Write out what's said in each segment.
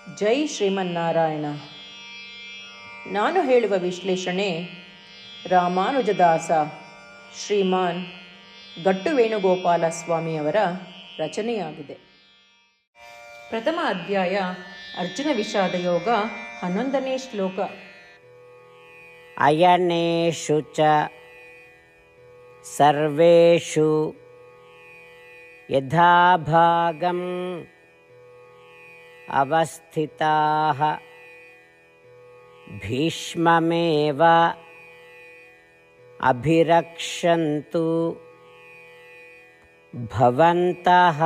ಜೈ ಶ್ರೀಮನ್ನಾರಾಯಣ ನಾನು ಹೇಳುವ ವಿಶ್ಲೇಷಣೆ ರಾಮಾನುಜದಾಸ ಶ್ರೀಮಾನ್ ಗಟ್ಟು ವೇಣುಗೋಪಾಲ ಸ್ವಾಮಿಯವರ ರಚನೆಯಾಗಿದೆ ಪ್ರಥಮ ಅಧ್ಯಾಯ ಅರ್ಜುನ ವಿಷಾದ ಯೋಗ ಹನ್ನೊಂದನೇ ಶ್ಲೋಕ अयनेषु च सर्वेषु यथाभागम् अवस्थिताः भीष्ममेव अभिरक्षन्तु भवन्तः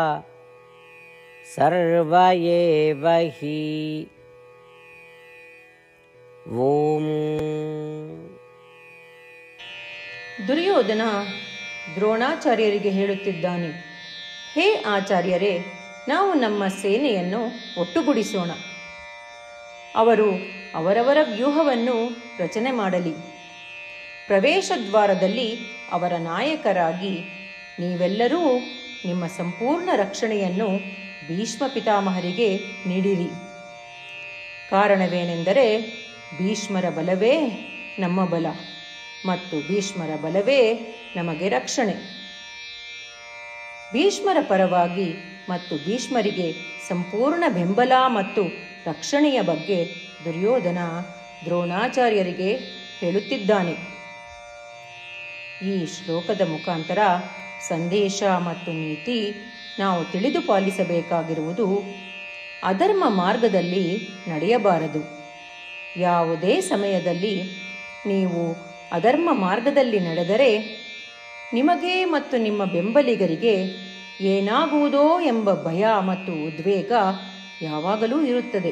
सर्व एव हि ॐ ದುರ್ಯೋಧನ ದ್ರೋಣಾಚಾರ್ಯರಿಗೆ ಹೇಳುತ್ತಿದ್ದಾನೆ ಹೇ ಆಚಾರ್ಯರೇ ನಾವು ನಮ್ಮ ಸೇನೆಯನ್ನು ಒಟ್ಟುಗೂಡಿಸೋಣ ಅವರು ಅವರವರ ವ್ಯೂಹವನ್ನು ರಚನೆ ಮಾಡಲಿ ಪ್ರವೇಶ ದ್ವಾರದಲ್ಲಿ ಅವರ ನಾಯಕರಾಗಿ ನೀವೆಲ್ಲರೂ ನಿಮ್ಮ ಸಂಪೂರ್ಣ ರಕ್ಷಣೆಯನ್ನು ಭೀಷ್ಮ ಪಿತಾಮಹರಿಗೆ ನೀಡಿರಿ ಕಾರಣವೇನೆಂದರೆ ಭೀಷ್ಮರ ಬಲವೇ ನಮ್ಮ ಬಲ ಮತ್ತು ಭೀಷ್ಮರ ಬಲವೇ ನಮಗೆ ರಕ್ಷಣೆ ಭೀಷ್ಮರ ಪರವಾಗಿ ಮತ್ತು ಭೀಷ್ಮರಿಗೆ ಸಂಪೂರ್ಣ ಬೆಂಬಲ ಮತ್ತು ರಕ್ಷಣೆಯ ಬಗ್ಗೆ ದುರ್ಯೋಧನ ದ್ರೋಣಾಚಾರ್ಯರಿಗೆ ಹೇಳುತ್ತಿದ್ದಾನೆ ಈ ಶ್ಲೋಕದ ಮುಖಾಂತರ ಸಂದೇಶ ಮತ್ತು ನೀತಿ ನಾವು ತಿಳಿದು ಪಾಲಿಸಬೇಕಾಗಿರುವುದು ಅಧರ್ಮ ಮಾರ್ಗದಲ್ಲಿ ನಡೆಯಬಾರದು ಯಾವುದೇ ಸಮಯದಲ್ಲಿ ನೀವು ಅಧರ್ಮ ಮಾರ್ಗದಲ್ಲಿ ನಡೆದರೆ ನಿಮಗೆ ಮತ್ತು ನಿಮ್ಮ ಬೆಂಬಲಿಗರಿಗೆ ಏನಾಗುವುದೋ ಎಂಬ ಭಯ ಮತ್ತು ಉದ್ವೇಗ ಯಾವಾಗಲೂ ಇರುತ್ತದೆ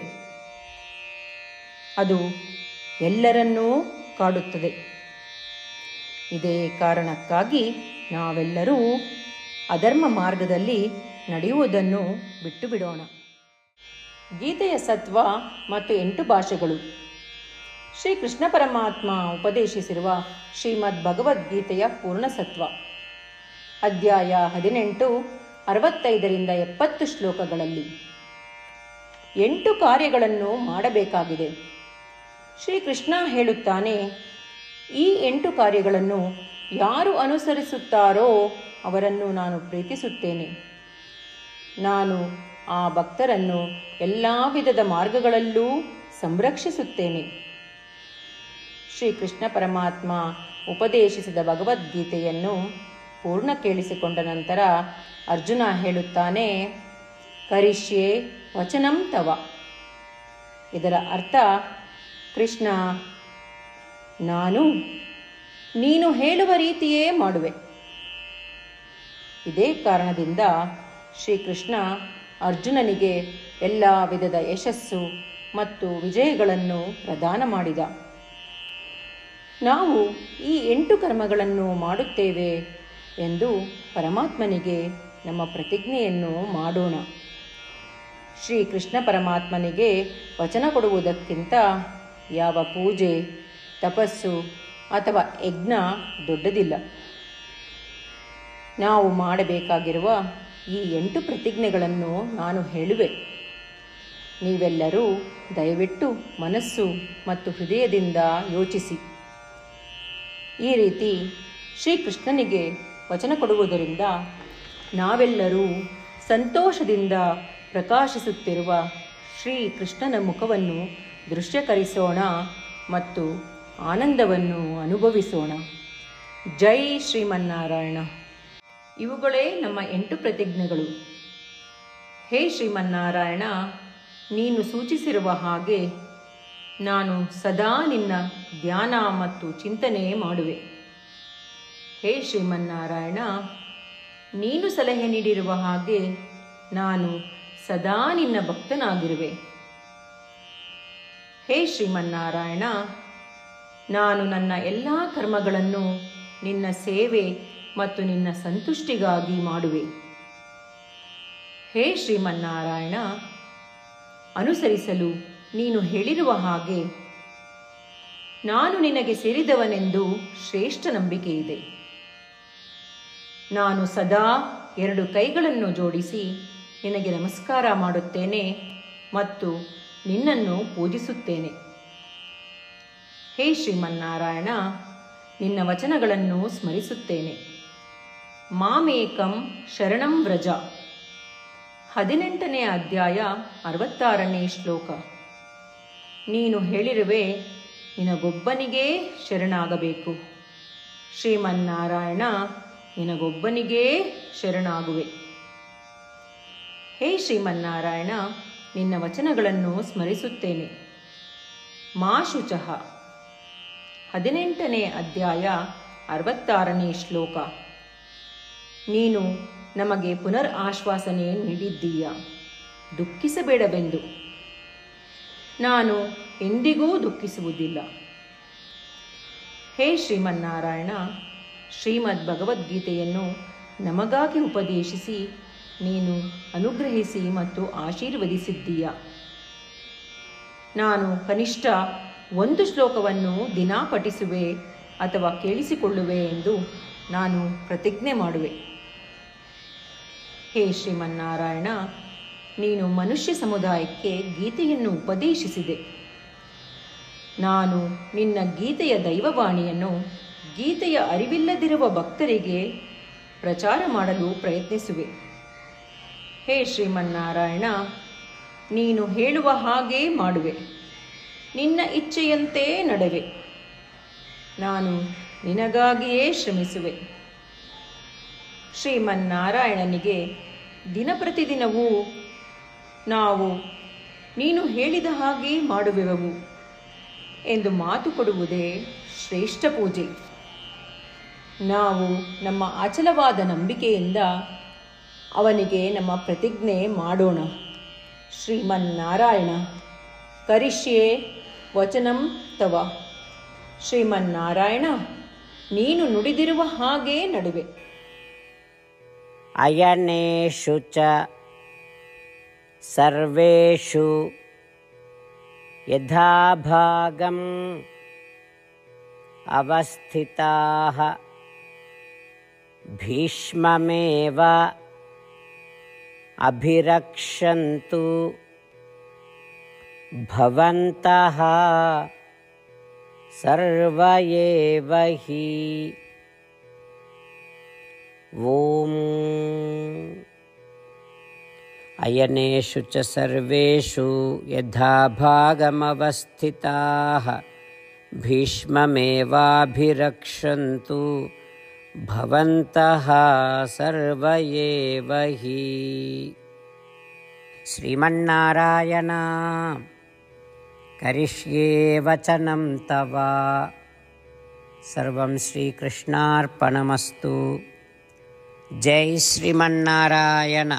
ಅದು ಎಲ್ಲರನ್ನೂ ಕಾಡುತ್ತದೆ ಇದೇ ಕಾರಣಕ್ಕಾಗಿ ನಾವೆಲ್ಲರೂ ಅಧರ್ಮ ಮಾರ್ಗದಲ್ಲಿ ನಡೆಯುವುದನ್ನು ಬಿಟ್ಟು ಬಿಡೋಣ ಗೀತೆಯ ಸತ್ವ ಮತ್ತು ಎಂಟು ಭಾಷೆಗಳು ಶ್ರೀ ಕೃಷ್ಣ ಪರಮಾತ್ಮ ಉಪದೇಶಿಸಿರುವ ಶ್ರೀಮದ್ ಭಗವದ್ಗೀತೆಯ ಪೂರ್ಣ ಸತ್ವ ಅಧ್ಯಾಯ ಹದಿನೆಂಟು ಅರವತ್ತೈದರಿಂದ ಎಪ್ಪತ್ತು ಶ್ಲೋಕಗಳಲ್ಲಿ ಎಂಟು ಕಾರ್ಯಗಳನ್ನು ಮಾಡಬೇಕಾಗಿದೆ ಶ್ರೀಕೃಷ್ಣ ಹೇಳುತ್ತಾನೆ ಈ ಎಂಟು ಕಾರ್ಯಗಳನ್ನು ಯಾರು ಅನುಸರಿಸುತ್ತಾರೋ ಅವರನ್ನು ನಾನು ಪ್ರೀತಿಸುತ್ತೇನೆ ನಾನು ಆ ಭಕ್ತರನ್ನು ಎಲ್ಲ ವಿಧದ ಮಾರ್ಗಗಳಲ್ಲೂ ಸಂರಕ್ಷಿಸುತ್ತೇನೆ ಶ್ರೀಕೃಷ್ಣ ಪರಮಾತ್ಮ ಉಪದೇಶಿಸಿದ ಭಗವದ್ಗೀತೆಯನ್ನು ಪೂರ್ಣ ಕೇಳಿಸಿಕೊಂಡ ನಂತರ ಅರ್ಜುನ ಹೇಳುತ್ತಾನೆ ಕರಿಷ್ಯೆ ವಚನಂ ತವ ಇದರ ಅರ್ಥ ಕೃಷ್ಣ ನಾನು ನೀನು ಹೇಳುವ ರೀತಿಯೇ ಮಾಡುವೆ ಇದೇ ಕಾರಣದಿಂದ ಶ್ರೀಕೃಷ್ಣ ಅರ್ಜುನನಿಗೆ ಎಲ್ಲ ವಿಧದ ಯಶಸ್ಸು ಮತ್ತು ವಿಜಯಗಳನ್ನು ಪ್ರದಾನ ಮಾಡಿದ ನಾವು ಈ ಎಂಟು ಕರ್ಮಗಳನ್ನು ಮಾಡುತ್ತೇವೆ ಎಂದು ಪರಮಾತ್ಮನಿಗೆ ನಮ್ಮ ಪ್ರತಿಜ್ಞೆಯನ್ನು ಮಾಡೋಣ ಶ್ರೀ ಕೃಷ್ಣ ಪರಮಾತ್ಮನಿಗೆ ವಚನ ಕೊಡುವುದಕ್ಕಿಂತ ಯಾವ ಪೂಜೆ ತಪಸ್ಸು ಅಥವಾ ಯಜ್ಞ ದೊಡ್ಡದಿಲ್ಲ ನಾವು ಮಾಡಬೇಕಾಗಿರುವ ಈ ಎಂಟು ಪ್ರತಿಜ್ಞೆಗಳನ್ನು ನಾನು ಹೇಳುವೆ ನೀವೆಲ್ಲರೂ ದಯವಿಟ್ಟು ಮನಸ್ಸು ಮತ್ತು ಹೃದಯದಿಂದ ಯೋಚಿಸಿ ಈ ರೀತಿ ಶ್ರೀಕೃಷ್ಣನಿಗೆ ವಚನ ಕೊಡುವುದರಿಂದ ನಾವೆಲ್ಲರೂ ಸಂತೋಷದಿಂದ ಪ್ರಕಾಶಿಸುತ್ತಿರುವ ಶ್ರೀಕೃಷ್ಣನ ಮುಖವನ್ನು ದೃಶ್ಯಕರಿಸೋಣ ಮತ್ತು ಆನಂದವನ್ನು ಅನುಭವಿಸೋಣ ಜೈ ಶ್ರೀಮನ್ನಾರಾಯಣ ಇವುಗಳೇ ನಮ್ಮ ಎಂಟು ಪ್ರತಿಜ್ಞೆಗಳು ಹೇ ಶ್ರೀಮನ್ನಾರಾಯಣ ನೀನು ಸೂಚಿಸಿರುವ ಹಾಗೆ ನಾನು ಸದಾ ನಿನ್ನ ಧ್ಯಾನ ಮತ್ತು ಚಿಂತನೆ ಮಾಡುವೆ ಹೇ ಶ್ರೀಮನ್ನಾರಾಯಣ ನೀನು ಸಲಹೆ ನೀಡಿರುವ ಹಾಗೆ ನಾನು ಸದಾ ನಿನ್ನ ಭಕ್ತನಾಗಿರುವೆ ಹೇ ಶ್ರೀಮನ್ನಾರಾಯಣ ನಾನು ನನ್ನ ಎಲ್ಲ ಕರ್ಮಗಳನ್ನು ನಿನ್ನ ಸೇವೆ ಮತ್ತು ನಿನ್ನ ಸಂತುಷ್ಟಿಗಾಗಿ ಮಾಡುವೆ ಹೇ ಶ್ರೀಮನ್ನಾರಾಯಣ ಅನುಸರಿಸಲು ನೀನು ಹೇಳಿರುವ ಹಾಗೆ ನಾನು ನಿನಗೆ ಸೇರಿದವನೆಂದು ಶ್ರೇಷ್ಠ ನಂಬಿಕೆ ಇದೆ ನಾನು ಸದಾ ಎರಡು ಕೈಗಳನ್ನು ಜೋಡಿಸಿ ನಿನಗೆ ನಮಸ್ಕಾರ ಮಾಡುತ್ತೇನೆ ಮತ್ತು ನಿನ್ನನ್ನು ಪೂಜಿಸುತ್ತೇನೆ ಹೇ ಶ್ರೀಮನ್ನಾರಾಯಣ ನಿನ್ನ ವಚನಗಳನ್ನು ಸ್ಮರಿಸುತ್ತೇನೆ ಮಾಮೇಕಂ ಶರಣಂ ವ್ರಜ ಹದಿನೆಂಟನೇ ಅಧ್ಯಾಯ ಅರವತ್ತಾರನೇ ಶ್ಲೋಕ ನೀನು ಹೇಳಿರುವೆ ನಿನಗೊಬ್ಬನಿಗೇ ಶರಣಾಗಬೇಕು ಶ್ರೀಮನ್ನಾರಾಯಣ ನಿನಗೊಬ್ಬನಿಗೇ ಶರಣಾಗುವೆ ಹೇ ಶ್ರೀಮನ್ನಾರಾಯಣ ನಿನ್ನ ವಚನಗಳನ್ನು ಸ್ಮರಿಸುತ್ತೇನೆ ಮಾ ಶುಚಃ ಹದಿನೆಂಟನೇ ಅಧ್ಯಾಯ ಅರವತ್ತಾರನೇ ಶ್ಲೋಕ ನೀನು ನಮಗೆ ಪುನರ್ ಆಶ್ವಾಸನೆ ನೀಡಿದ್ದೀಯ ದುಃಖಿಸಬೇಡವೆಂದು ನಾನು ಎಂದಿಗೂ ದುಃಖಿಸುವುದಿಲ್ಲ ಹೇ ಶ್ರೀಮನ್ನಾರಾಯಣ ಶ್ರೀಮದ್ ಭಗವದ್ಗೀತೆಯನ್ನು ನಮಗಾಗಿ ಉಪದೇಶಿಸಿ ನೀನು ಅನುಗ್ರಹಿಸಿ ಮತ್ತು ಆಶೀರ್ವದಿಸಿದ್ದೀಯ ನಾನು ಕನಿಷ್ಠ ಒಂದು ಶ್ಲೋಕವನ್ನು ದಿನಾ ಪಠಿಸುವೆ ಅಥವಾ ಕೇಳಿಸಿಕೊಳ್ಳುವೆ ಎಂದು ನಾನು ಪ್ರತಿಜ್ಞೆ ಮಾಡುವೆ ಹೇ ಶ್ರೀಮನ್ನಾರಾಯಣ ನೀನು ಮನುಷ್ಯ ಸಮುದಾಯಕ್ಕೆ ಗೀತೆಯನ್ನು ಉಪದೇಶಿಸಿದೆ ನಾನು ನಿನ್ನ ಗೀತೆಯ ದೈವವಾಣಿಯನ್ನು ಗೀತೆಯ ಅರಿವಿಲ್ಲದಿರುವ ಭಕ್ತರಿಗೆ ಪ್ರಚಾರ ಮಾಡಲು ಪ್ರಯತ್ನಿಸುವೆ ಹೇ ಶ್ರೀಮನ್ನಾರಾಯಣ ನೀನು ಹೇಳುವ ಹಾಗೇ ಮಾಡುವೆ ನಿನ್ನ ಇಚ್ಛೆಯಂತೆ ನಡೆವೆ ನಾನು ನಿನಗಾಗಿಯೇ ಶ್ರಮಿಸುವೆ ಶ್ರೀಮನ್ನಾರಾಯಣನಿಗೆ ದಿನಪ್ರತಿದಿನವೂ ನಾವು ನೀನು ಹೇಳಿದ ಹಾಗೆ ಮಾಡುವೆವು ಎಂದು ಮಾತು ಕೊಡುವುದೇ ಶ್ರೇಷ್ಠ ಪೂಜೆ ನಾವು ನಮ್ಮ ಅಚಲವಾದ ನಂಬಿಕೆಯಿಂದ ಅವನಿಗೆ ನಮ್ಮ ಪ್ರತಿಜ್ಞೆ ಮಾಡೋಣ ಶ್ರೀಮನ್ನಾರಾಯಣ ಕರಿಷ್ಯೆ ವಚನಂ ತವ ಶ್ರೀಮನ್ನಾರಾಯಣ ನೀನು ನುಡಿದಿರುವ ಹಾಗೇ ನಡುವೆ अयनेषु च सर्वेषु यथाभागम् अवस्थिताः भीष्ममेव अभिरक्षन्तु भवन्तः सर्व एव हि ॐ अयनेषु च सर्वेषु यथा भागमवस्थिताः भीष्ममेवाभिरक्षन्तु भवन्तः सर्व एव हि श्रीमन्नारायण करिष्ये वचनं तव सर्वं श्रीकृष्णार्पणमस्तु जय श्रीमन्नारायण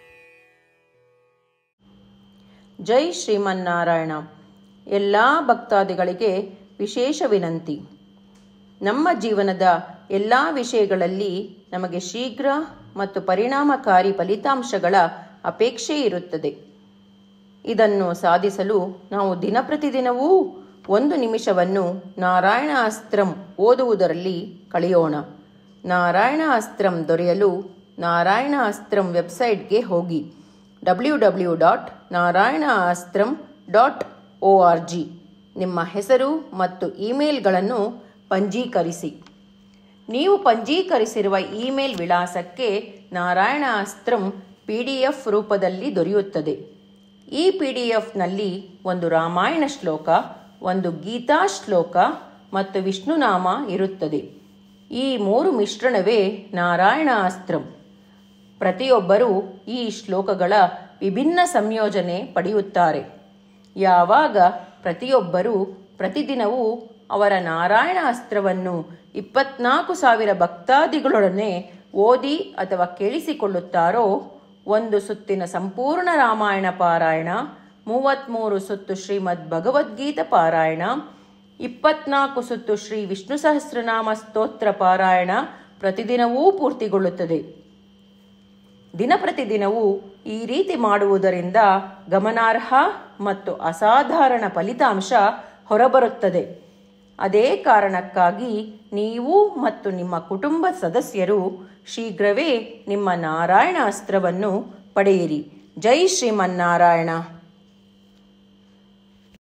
ಜೈ ಶ್ರೀಮನ್ನಾರಾಯಣ ಎಲ್ಲ ಭಕ್ತಾದಿಗಳಿಗೆ ವಿಶೇಷ ವಿನಂತಿ ನಮ್ಮ ಜೀವನದ ಎಲ್ಲ ವಿಷಯಗಳಲ್ಲಿ ನಮಗೆ ಶೀಘ್ರ ಮತ್ತು ಪರಿಣಾಮಕಾರಿ ಫಲಿತಾಂಶಗಳ ಅಪೇಕ್ಷೆ ಇರುತ್ತದೆ ಇದನ್ನು ಸಾಧಿಸಲು ನಾವು ದಿನಪ್ರತಿದಿನವೂ ಒಂದು ನಿಮಿಷವನ್ನು ನಾರಾಯಣ ಅಸ್ತ್ರಂ ಓದುವುದರಲ್ಲಿ ಕಳೆಯೋಣ ನಾರಾಯಣ ಅಸ್ತ್ರಂ ದೊರೆಯಲು ನಾರಾಯಣ ಅಸ್ತ್ರಂ ವೆಬ್ಸೈಟ್ಗೆ ಹೋಗಿ W W dot Narayana Astram dot O R G ನಿಮ್ಮ ಹೆಸರು ಮತ್ತು ಇಮೇಲ್ಗಳನ್ನು ಪಂಜೀಕರಿಸಿ ನೀವು ಪಂಜೀಕರಿಸಿರುವ ಇಮೇಲ್ ವಿಳಾಸಕ್ಕೆ Narayana Astram P D F ರೂಪದಲ್ಲಿ ದೊರೆಯುತ್ತದೆ ಈ ಪಿ ಡಿ ಎಫ್ನಲ್ಲಿ ಒಂದು ರಾಮಾಯಣ ಶ್ಲೋಕ ಒಂದು ಗೀತಾ ಶ್ಲೋಕ ಮತ್ತು ವಿಷ್ಣುನಾಮ ಇರುತ್ತದೆ ಈ ಮೂರು ಮಿಶ್ರಣವೇ ನಾರಾಯಣ ಅಸ್ತ್ರಂ ಪ್ರತಿಯೊಬ್ಬರೂ ಈ ಶ್ಲೋಕಗಳ ವಿಭಿನ್ನ ಸಂಯೋಜನೆ ಪಡೆಯುತ್ತಾರೆ ಯಾವಾಗ ಪ್ರತಿಯೊಬ್ಬರೂ ಪ್ರತಿದಿನವೂ ಅವರ ನಾರಾಯಣ ಅಸ್ತ್ರವನ್ನು ಇಪ್ಪತ್ನಾಲ್ಕು ಸಾವಿರ ಭಕ್ತಾದಿಗಳೊಡನೆ ಓದಿ ಅಥವಾ ಕೇಳಿಸಿಕೊಳ್ಳುತ್ತಾರೋ ಒಂದು ಸುತ್ತಿನ ಸಂಪೂರ್ಣ ರಾಮಾಯಣ ಪಾರಾಯಣ ಮೂವತ್ತ್ಮೂರು ಸುತ್ತು ಶ್ರೀಮದ್ ಭಗವದ್ಗೀತ ಪಾರಾಯಣ ಇಪ್ಪತ್ನಾಲ್ಕು ಸುತ್ತು ಶ್ರೀ ವಿಷ್ಣು ಸಹಸ್ರನಾಮ ಸ್ತೋತ್ರ ಪಾರಾಯಣ ಪ್ರತಿದಿನವೂ ಪೂರ್ತಿಗೊಳ್ಳುತ್ತದೆ ದಿನಪ್ರತಿದಿನವೂ ಈ ರೀತಿ ಮಾಡುವುದರಿಂದ ಗಮನಾರ್ಹ ಮತ್ತು ಅಸಾಧಾರಣ ಫಲಿತಾಂಶ ಹೊರಬರುತ್ತದೆ ಅದೇ ಕಾರಣಕ್ಕಾಗಿ ನೀವು ಮತ್ತು ನಿಮ್ಮ ಕುಟುಂಬ ಸದಸ್ಯರು ಶೀಘ್ರವೇ ನಿಮ್ಮ ನಾರಾಯಣ ಅಸ್ತ್ರವನ್ನು ಪಡೆಯಿರಿ ಜೈ ಶ್ರೀಮನ್ನಾರಾಯಣ